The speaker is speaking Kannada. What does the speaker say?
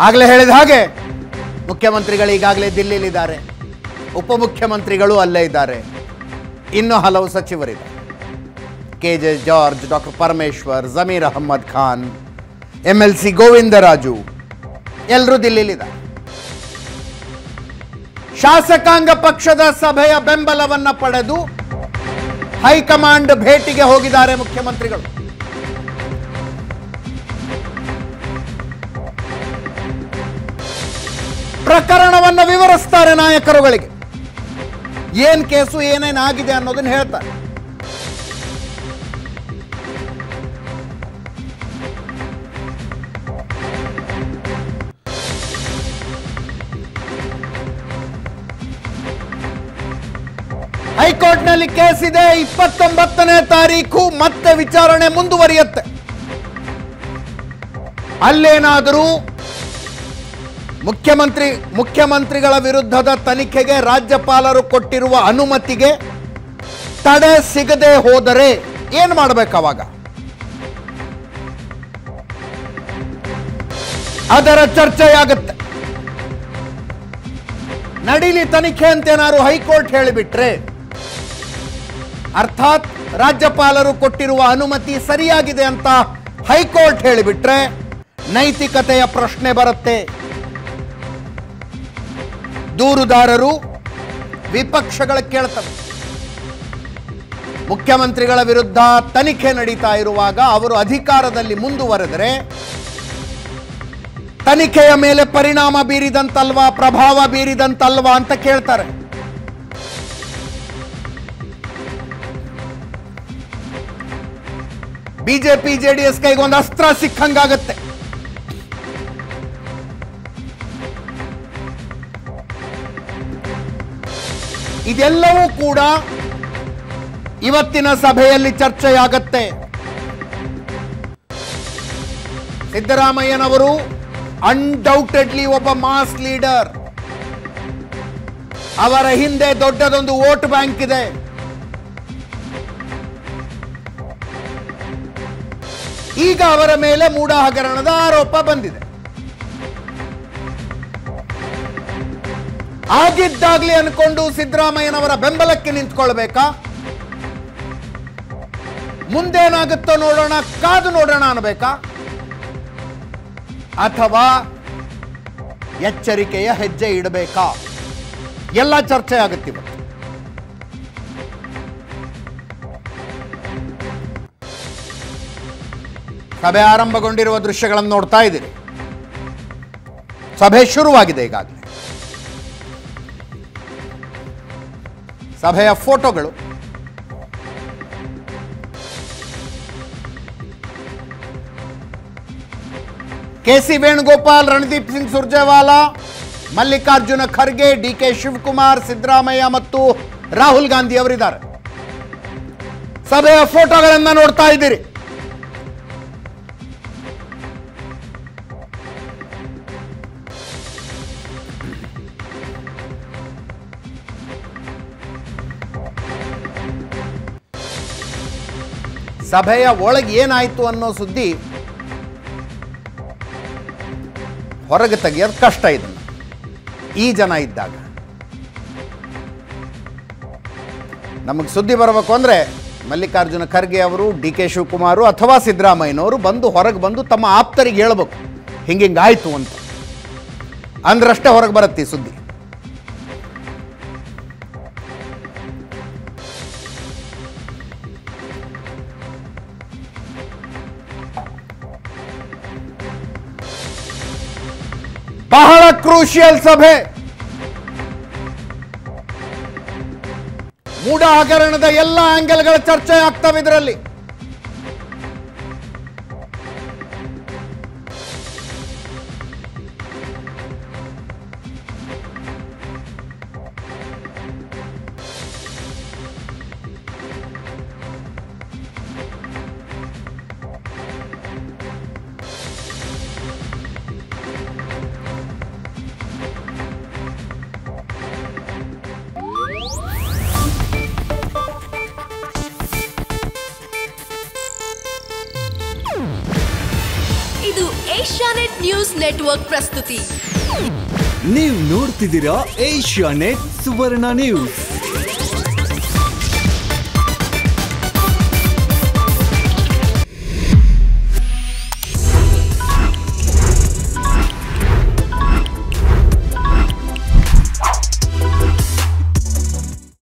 ಆಗಲೇ ಹೇಳಿದ ಹಾಗೆ ಮುಖ್ಯಮಂತ್ರಿಗಳು ಈಗಾಗಲೇ ದಿಲ್ಲಿಲಿದ್ದಾರೆ ಉಪಮುಖ್ಯಮಂತ್ರಿಗಳು ಅಲ್ಲೇ ಇದ್ದಾರೆ ಇನ್ನೂ ಹಲವು ಸಚಿವರಿದ್ದಾರೆ K J George doctor Parameshwar Zameer Ahmed Khan M L C Govindaraju ಎಲ್ಲರೂ ದಿಲ್ಲಿಲಿದ್ದಾರೆ ಶಾಸಕಾಂಗ ಪಕ್ಷದ ಸಭೆಯ ಬೆಂಬಲವನ್ನ ಪಡೆದು ಹೈಕಮಾಂಡ್ ಭೇಟಿಗೆ ಹೋಗಿದ್ದಾರೆ ಮುಖ್ಯಮಂತ್ರಿಗಳು ಪ್ರಕರಣವನ್ನ ವಿವರಿಸ್ತಾರೆ ನಾಯಕರುಗಳಿಗೆ ಏನ್ ಕೇಸು ಏನೇನಾಗಿದೆ ಅನ್ನೋದನ್ನ ಹೇಳ್ತಾರೆ ಹೈಕೋರ್ಟ್ನಲ್ಲಿ ಕೇಸ್ ಇದೆ ಇಪ್ಪತ್ತೊಂಬತ್ತನೇ ತಾರೀಕು ಮತ್ತೆ ವಿಚಾರಣೆ ಮುಂದುವರಿಯುತ್ತೆ ಅಲ್ಲೇನಾದರೂ ಮುಖ್ಯಮಂತ್ರಿ ಮುಖ್ಯಮಂತ್ರಿಗಳ ವಿರುದ್ಧದ ತನಿಖೆಗೆ ರಾಜ್ಯಪಾಲರು ಕೊಟ್ಟಿರುವ ಅನುಮತಿಗೆ ತಡೆ ಸಿಗದೆ ಹೋದರೆ ಏನು ಮಾಡಬೇಕು ಅವಾಗ ಅದರ ಚರ್ಚೆಯಾಗುತ್ತೆ ನಡೀಲಿ ತನಿಖೆ ಅಂತೇನಾದ್ರು ಹೈಕೋರ್ಟ್ ಹೇಳಿಬಿಟ್ರೆ ಅರ್ಥಾತ್ ರಾಜ್ಯಪಾಲರು ಕೊಟ್ಟಿರುವ ಅನುಮತಿ ಸರಿಯಾಗಿದೆ ಅಂತ ಹೈಕೋರ್ಟ್ ಹೇಳಿಬಿಟ್ರೆ ನೈತಿಕತೆಯ ಪ್ರಶ್ನೆ ಬರುತ್ತೆ ದೂರುದಾರರು ವಿಪಕ್ಷಗಳ ಕೇಳ್ತವೆ ಮುಖ್ಯಮಂತ್ರಿಗಳ ವಿರುದ್ಧ ತನಿಖೆ ನಡೀತಾ ಇರುವಾಗ ಅವರು ಅಧಿಕಾರದಲ್ಲಿ ಮುಂದುವರೆದರೆ ತನಿಖೆಯ ಮೇಲೆ ಪರಿಣಾಮ ಬೀರಿದಂತಲ್ವಾ ಪ್ರಭಾವ ಬೀರಿದಂತಲ್ವಾ ಅಂತ ಕೇಳ್ತಾರೆ ಬಿಜೆಪಿ ಜೆಡಿಎಸ್ ಕೈಗೆ ಒಂದು ಅಸ್ತ್ರ ಸಿಕ್ಕಂಗಾಗತ್ತೆ ಇದೆಲ್ಲವೂ ಕೂಡ ಇವತ್ತಿನ ಸಭೆಯಲ್ಲಿ ಚರ್ಚೆಯಾಗತ್ತೆ ಸಿದ್ದರಾಮಯ್ಯನವರು ಅನ್ಡೌಟೆಡ್ಲಿ ಒಬ್ಬ ಮಾಸ್ ಲೀಡರ್ ಅವರ ಹಿಂದೆ ದೊಡ್ಡದೊಂದು ವೋಟ್ ಬ್ಯಾಂಕ್ ಇದೆ ಈಗ ಅವರ ಮೇಲೆ ಮೂಢ ಹಗರಣದ ಆರೋಪ ಬಂದಿದೆ ಆಗಿದ್ದಾಗ್ಲಿ ಅನ್ಕೊಂಡು ಸಿದ್ದರಾಮಯ್ಯನವರ ಬೆಂಬಲಕ್ಕೆ ನಿಂತ್ಕೊಳ್ಬೇಕಾ ಮುಂದೇನಾಗುತ್ತೋ ನೋಡೋಣ ಕಾದು ನೋಡೋಣ ಅನ್ಬೇಕಾ ಅಥವಾ ಎಚ್ಚರಿಕೆಯ ಹೆಜ್ಜೆ ಇಡಬೇಕಾ ಎಲ್ಲ ಚರ್ಚೆ ಆಗುತ್ತಿವೆ ಸಭೆ ಆರಂಭಗೊಂಡಿರುವ ದೃಶ್ಯಗಳನ್ನು ನೋಡ್ತಾ ಇದ್ದೀರಿ ಸಭೆ ಶುರುವಾಗಿದೆ ಈಗಾಗಲೇ ಸಭೆಯ ಫೋಟೋಗಳು K C Venugopal Randeep Singh Surjewala Mallikarjuna Kharge D K Shivakumar Siddaramaiah ಮತ್ತು ರಾಹುಲ್ ಗಾಂಧಿ ಅವರಿದ್ದಾರೆ ಸಭೆಯ ಫೋಟೋಗಳನ್ನ ನೋಡ್ತಾ ಇದ್ದೀರಿ ಸಭೆಯ ಒಳಗೆ ಏನಾಯ್ತು ಅನ್ನೋ ಸುದ್ದಿ ಹೊರಗೆ ತೆಗೆಯೋದು ಕಷ್ಟ ಇದನ್ನು ಈ ಜನ ಇದ್ದಾಗ ನಮಗೆ ಸುದ್ದಿ ಬರಬೇಕು ಅಂದರೆ ಮಲ್ಲಿಕಾರ್ಜುನ ಖರ್ಗೆ ಅವರು ಡಿ ಕೆ ಶಿವಕುಮಾರು ಅಥವಾ ಸಿದ್ದರಾಮಯ್ಯನವರು ಬಂದು ಹೊರಗೆ ಬಂದು ತಮ್ಮ ಆಪ್ತರಿಗೆ ಹೇಳ್ಬೇಕು ಹಿಂಗಿಂಗಾಯ್ತು ಅಂತ ಅಂದ್ರಷ್ಟೇ ಹೊರಗೆ ಬರುತ್ತೆ ಈ ಸುದ್ದಿ ಬಹಳ ಕ್ರೂಷಿಯಲ್ ಸಭೆ ಮೂಢ ಹಗರಣದ ಎಲ್ಲ ಆಂಗಲ್ಗಳ ಚರ್ಚೆ ಆಗ್ತವೆ ಇದರಲ್ಲಿ ಏಷ್ಯಾನೆಟ್ ನ್ಯೂಸ್ ನೆಟ್ವರ್ಕ್ ಪ್ರಸ್ತುತಿ ನೀವು ನೋಡ್ತಿದ್ದೀರಾ ಏಷ್ಯಾ ನೆಟ್ ಸುವರ್ಣ ನ್ಯೂಸ್